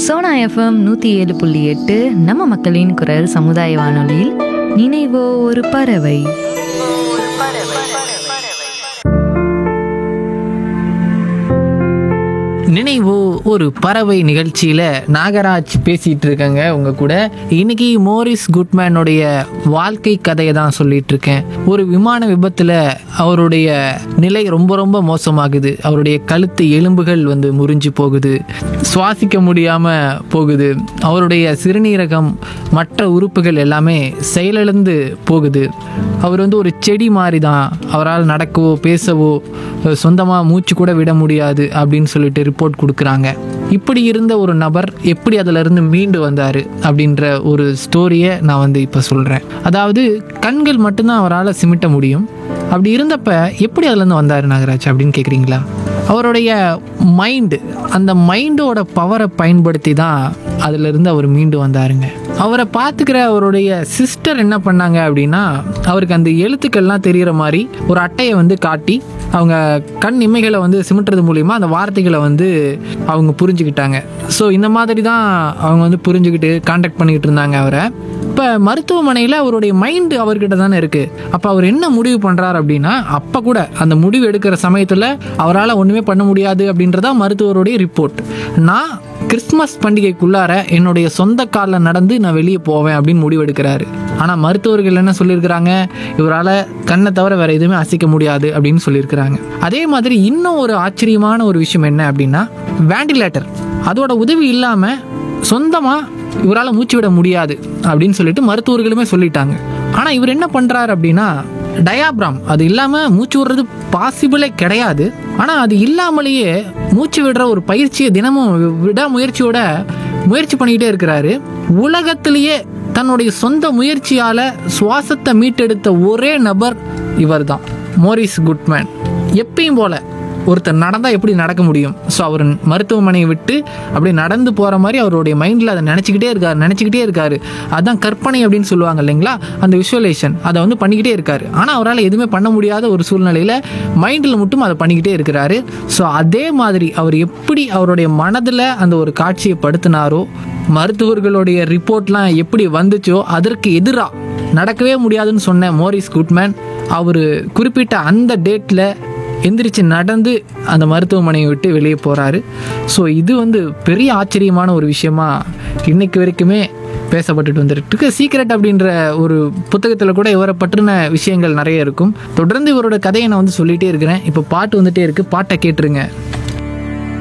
Sona FM நூற்றி ஏழு புள்ளி எட்டு நம்ம மக்களின் குரல் சமுதாய வானொலியில் நினைவோ ஒரு பறவை நினைவு ஒரு பறவை நிகழ்ச்சியில் நாகராஜ் பேசிகிட்டு இருக்கேங்க உங்கள் கூட இன்னைக்கு மோரிஸ் குட்மேனுடைய வாழ்க்கை கதையை தான் சொல்லிட்டு இருக்கேன் ஒரு விமான விபத்தில் அவருடைய நிலை ரொம்ப ரொம்ப மோசமாகுது அவருடைய கழுத்து எலும்புகள் வந்து முறிஞ்சு போகுது சுவாசிக்க முடியாமல் போகுது அவருடைய சிறுநீரகம் மற்ற உறுப்புகள் எல்லாமே செயலிழந்து போகுது அவர் வந்து ஒரு செடி மாதிரி தான் அவரால் நடக்கவோ பேசவோ சொந்தமாக மூச்சு கூட விட முடியாது அப்படின்னு சொல்லிட்டு ரிப்போர்ட் கொடுக்குறாங்க இப்படி இருந்த ஒரு நபர் எப்படி அதிலிருந்து மீண்டு வந்தார் அப்படின்ற ஒரு ஸ்டோரியை நான் வந்து இப்போ சொல்கிறேன் அதாவது கண்கள் மட்டும்தான் அவரால் சிமிட்ட முடியும் அப்படி இருந்தப்ப எப்படி அதுலேருந்து வந்தார் நாகராஜ் அப்படின்னு கேட்குறீங்களா அவருடைய மைண்டு அந்த மைண்டோட பவரை பயன்படுத்தி தான் அதிலிருந்து அவர் மீண்டு வந்தாருங்க அவரை பார்த்துக்கிற அவருடைய சிஸ்டர் என்ன பண்ணாங்க அப்படின்னா அவருக்கு அந்த எழுத்துக்கள்லாம் தெரிகிற மாதிரி ஒரு அட்டையை வந்து காட்டி அவங்க கண் இமைகளை வந்து சிமிட்டுறது மூலிமா அந்த வார்த்தைகளை வந்து அவங்க புரிஞ்சுக்கிட்டாங்க ஸோ இந்த மாதிரி தான் அவங்க வந்து புரிஞ்சுக்கிட்டு காண்டாக்ட் பண்ணிக்கிட்டு இருந்தாங்க அவரை இப்போ மருத்துவமனையில் அவருடைய மைண்டு அவர்கிட்ட தானே இருக்குது அப்போ அவர் என்ன முடிவு பண்ணுறாரு அப்படின்னா அப்போ கூட அந்த முடிவு எடுக்கிற சமயத்தில் அவரால் ஒன்றுமே பண்ண முடியாது அப்படின்றதா மருத்துவருடைய ரிப்போர்ட் நான் கிறிஸ்மஸ் பண்டிகைக்குள்ளார என்னுடைய சொந்த காலில் நடந்து நான் வெளியே போவேன் அப்படின்னு முடிவு எடுக்கிறாரு ஆனால் மருத்துவர்கள் என்ன சொல்லியிருக்கிறாங்க இவரால் கண்ணை தவிர வேற எதுவுமே அசைக்க முடியாது அப்படின்னு சொல்லியிருக்கிறாங்க அதே மாதிரி இன்னும் ஒரு ஆச்சரியமான ஒரு விஷயம் என்ன அப்படின்னா வேண்டிலேட்டர் அதோட உதவி இல்லாமல் சொந்தமாக இவரால் மூச்சு விட முடியாது அப்படின்னு சொல்லிட்டு மருத்துவர்களுமே சொல்லிட்டாங்க ஆனால் இவர் என்ன பண்ணுறாரு அப்படின்னா டயாப்ராம் அது இல்லாமல் மூச்சு விடுறது பாசிபிளே கிடையாது ஆனால் அது இல்லாமலேயே மூச்சு விடுற ஒரு பயிற்சியை தினமும் விடாமுயற்சியோட முயற்சி பண்ணிக்கிட்டே இருக்கிறாரு உலகத்திலேயே தன்னுடைய சொந்த முயற்சியால் சுவாசத்தை மீட்டெடுத்த ஒரே நபர் இவர்தான் மோரிஸ் குட்மேன் எப்பயும் போல ஒருத்தர் நடந்தால் எப்படி நடக்க முடியும் ஸோ அவர் மருத்துவமனையை விட்டு அப்படியே நடந்து போகிற மாதிரி அவருடைய மைண்டில் அதை நினச்சிக்கிட்டே இருக்காரு நினச்சிக்கிட்டே இருக்காரு அதான் கற்பனை அப்படின்னு சொல்லுவாங்க இல்லைங்களா அந்த விஷுவலேஷன் அதை வந்து பண்ணிக்கிட்டே இருக்காரு ஆனால் அவரால் எதுவுமே பண்ண முடியாத ஒரு சூழ்நிலையில் மைண்டில் மட்டும் அதை பண்ணிக்கிட்டே இருக்கிறாரு ஸோ அதே மாதிரி அவர் எப்படி அவருடைய மனதில் அந்த ஒரு காட்சியை படுத்தினாரோ மருத்துவர்களுடைய ரிப்போர்ட்லாம் எப்படி வந்துச்சோ அதற்கு எதிராக நடக்கவே முடியாதுன்னு சொன்ன மோரிஸ் குட்மேன் அவர் குறிப்பிட்ட அந்த டேட்டில் எந்திரிச்சு நடந்து அந்த மருத்துவமனையை விட்டு வெளியே போகிறாரு ஸோ இது வந்து பெரிய ஆச்சரியமான ஒரு விஷயமா இன்னைக்கு வரைக்குமே பேசப்பட்டுட்டு வந்துட்டு இருக்கு சீக்ரெட் அப்படின்ற ஒரு புத்தகத்தில் கூட இவரை பற்றின விஷயங்கள் நிறைய இருக்கும் தொடர்ந்து இவரோட கதையை நான் வந்து சொல்லிகிட்டே இருக்கிறேன் இப்போ பாட்டு வந்துட்டே இருக்கு பாட்டை கேட்டுருங்க